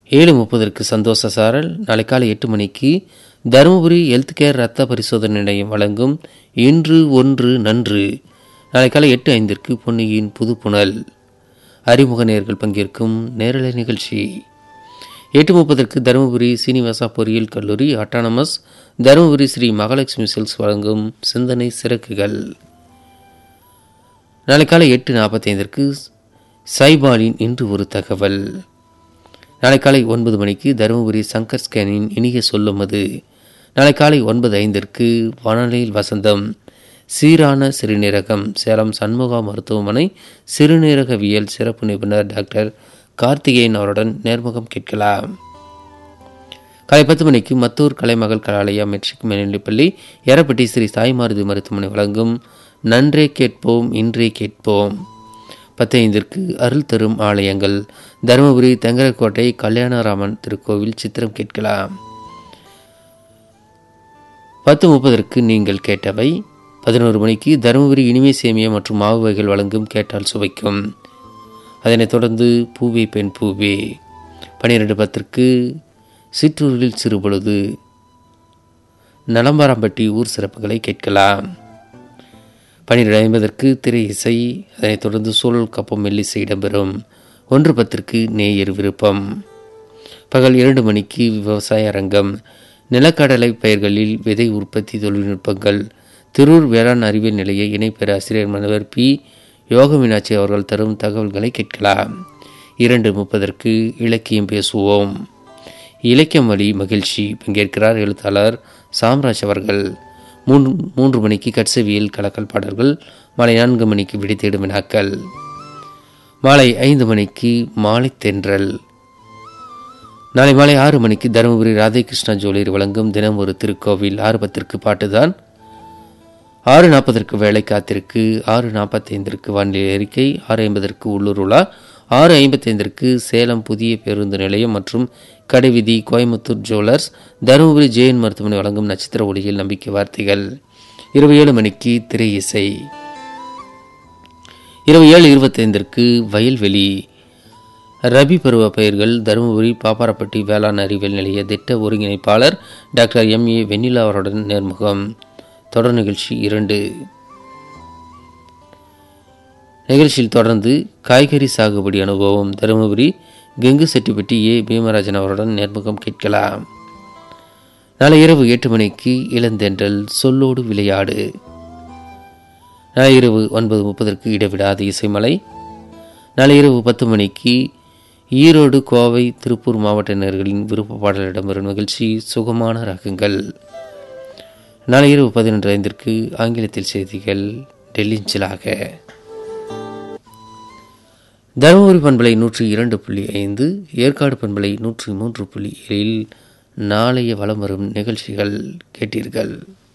ஏழு முப்பதற்கு சந்தோஷ சாரல் நாளை காலை எட்டு மணிக்கு தருமபுரி ஹெல்த் கேர் ரத்த பரிசோதனை நிலையம் வழங்கும் இன்று ஒன்று நன்று நாளை காலை எட்டு ஐந்திற்கு பொன்னியின் புதுப்புணல் அறிமுக நேர்கள் பங்கேற்கும் நேரலை நிகழ்ச்சி எட்டு முப்பதற்கு தருமபுரி சீனிவாசா பொறியியல் கல்லூரி அட்டானமஸ் தருமபுரி ஸ்ரீ மகாலட்சுமி செல்ஸ் வழங்கும் சிந்தனை சிறக்குகள் நாளை காலை எட்டு நாற்பத்தைந்திற்கு சைபாலின் இன்று ஒரு தகவல் நாளை காலை ஒன்பது மணிக்கு தருமபுரி சங்கர் ஸ்கேனின் இனிய சொல்லும் அது நாளை காலை ஒன்பது ஐந்திற்கு வானொலியில் வசந்தம் சீரான சிறுநீரகம் சேலம் சண்முகா மருத்துவமனை சிறுநீரகவியல் சிறப்பு நிபுணர் டாக்டர் கார்த்திகேயன் அவருடன் நேர்முகம் கேட்கலாம் காலை பத்து மணிக்கு மத்தூர் கலைமகள் கலாலயா மெட்ரிக் மேல்நிலைப்பள்ளி எரப்பட்டி ஸ்ரீ சாய்மாருதி மருத்துவமனை வழங்கும் நன்றே கேட்போம் இன்றே கேட்போம் பத்து ஐந்திற்கு அருள் தரும் ஆலயங்கள் தருமபுரி தெங்கரக்கோட்டை கல்யாணராமன் திருக்கோவில் சித்திரம் கேட்கலாம் பத்து முப்பதற்கு நீங்கள் கேட்டவை பதினோரு மணிக்கு தருமபுரி இனிமை சேமியா மற்றும் மாவு வகைகள் வழங்கும் கேட்டால் சுவைக்கும் அதனைத் தொடர்ந்து பூவே பெண் பூவே பன்னிரெண்டு பத்திற்கு சிற்றூரில் சிறுபொழுது நலம்பாரம்பட்டி ஊர் சிறப்புகளை கேட்கலாம் பன்னிரெண்டு ஐம்பதற்கு திரை இசை அதனைத் தொடர்ந்து சூழல் கப்பம் மெல்லிசை இடம்பெறும் ஒன்று பத்திற்கு நேயர் விருப்பம் பகல் இரண்டு மணிக்கு விவசாய அரங்கம் நிலக்கடலை பயிர்களில் விதை உற்பத்தி தொழில்நுட்பங்கள் திருூர் வேளாண் அறிவியல் நிலைய இணை பேராசிரியர் மனவர் பி யோக மீனாட்சி அவர்கள் தரும் தகவல்களை கேட்கலாம் இரண்டு முப்பதற்கு இலக்கியம் பேசுவோம் இலக்கியம் வழி மகிழ்ச்சி பங்கேற்கிறார் எழுத்தாளர் சாம்ராஜ் அவர்கள் மூன்று மூன்று மணிக்கு கட்சவியல் கலக்கல் பாடல்கள் மாலை நான்கு மணிக்கு விடைத்தேடும் வினாக்கள் மாலை ஐந்து மணிக்கு மாலை தென்றல் நாளை மாலை ஆறு மணிக்கு தருமபுரி ராதேகிருஷ்ணா ஜோலியர் வழங்கும் தினம் ஒரு திருக்கோவில் ஆறு பத்திற்கு பாட்டுதான் ஆறு நாற்பதற்கு வேலை காத்திருக்கு ஆறு நாற்பத்தைந்திற்கு வானிலை அறிக்கை ஆறு ஐம்பதற்கு உள்ளூர் உலா ஆறு ஐம்பத்தைந்திற்கு சேலம் புதிய பேருந்து நிலையம் மற்றும் கடைவீதி கோயம்புத்தூர் ஜுவல்லர்ஸ் தருமபுரி ஜெயன் மருத்துவமனை வழங்கும் நட்சத்திர ஒளியில் நம்பிக்கை வார்த்தைகள் இருபது ஏழு மணிக்கு திரை இசை இருபது ஏழு இருபத்தைந்திற்கு வயல்வெளி ரபி பருவ பயிர்கள் தருமபுரி பாப்பாரப்பட்டி வேளாண் அறிவியல் நிலைய திட்ட ஒருங்கிணைப்பாளர் டாக்டர் எம் ஏ வெண்ணிலா அவருடன் நேர்முகம் தொடர் நிகழ்ச்சி இரண்டு நிகழ்ச்சியில் தொடர்ந்து காய்கறி சாகுபடி அனுபவம் தருமபுரி கெங்கு செட்டிப்பட்டி ஏ பீமராஜன் அவருடன் நேர்முகம் கேட்கலாம் நாளை இரவு எட்டு மணிக்கு இளந்தென்றல் சொல்லோடு விளையாடு நாளை இரவு ஒன்பது முப்பதற்கு இடைவிடாத இசைமலை நாளை இரவு பத்து மணிக்கு ஈரோடு கோவை திருப்பூர் மாவட்டினர்களின் விருப்ப பாடல் இடம்பெறும் நிகழ்ச்சி சுகமான ரகங்கள் நாளை இரவு பதினொன்று ஐந்திற்கு ஆங்கிலத்தில் செய்திகள் டெல்லிஞ்சிலாக தருமபுரி பண்பலை நூற்றி இரண்டு புள்ளி ஐந்து ஏற்காடு பண்பலை நூற்றி மூன்று புள்ளி ஏழில் நாளைய வலம் வரும் நிகழ்ச்சிகள் கேட்டீர்கள்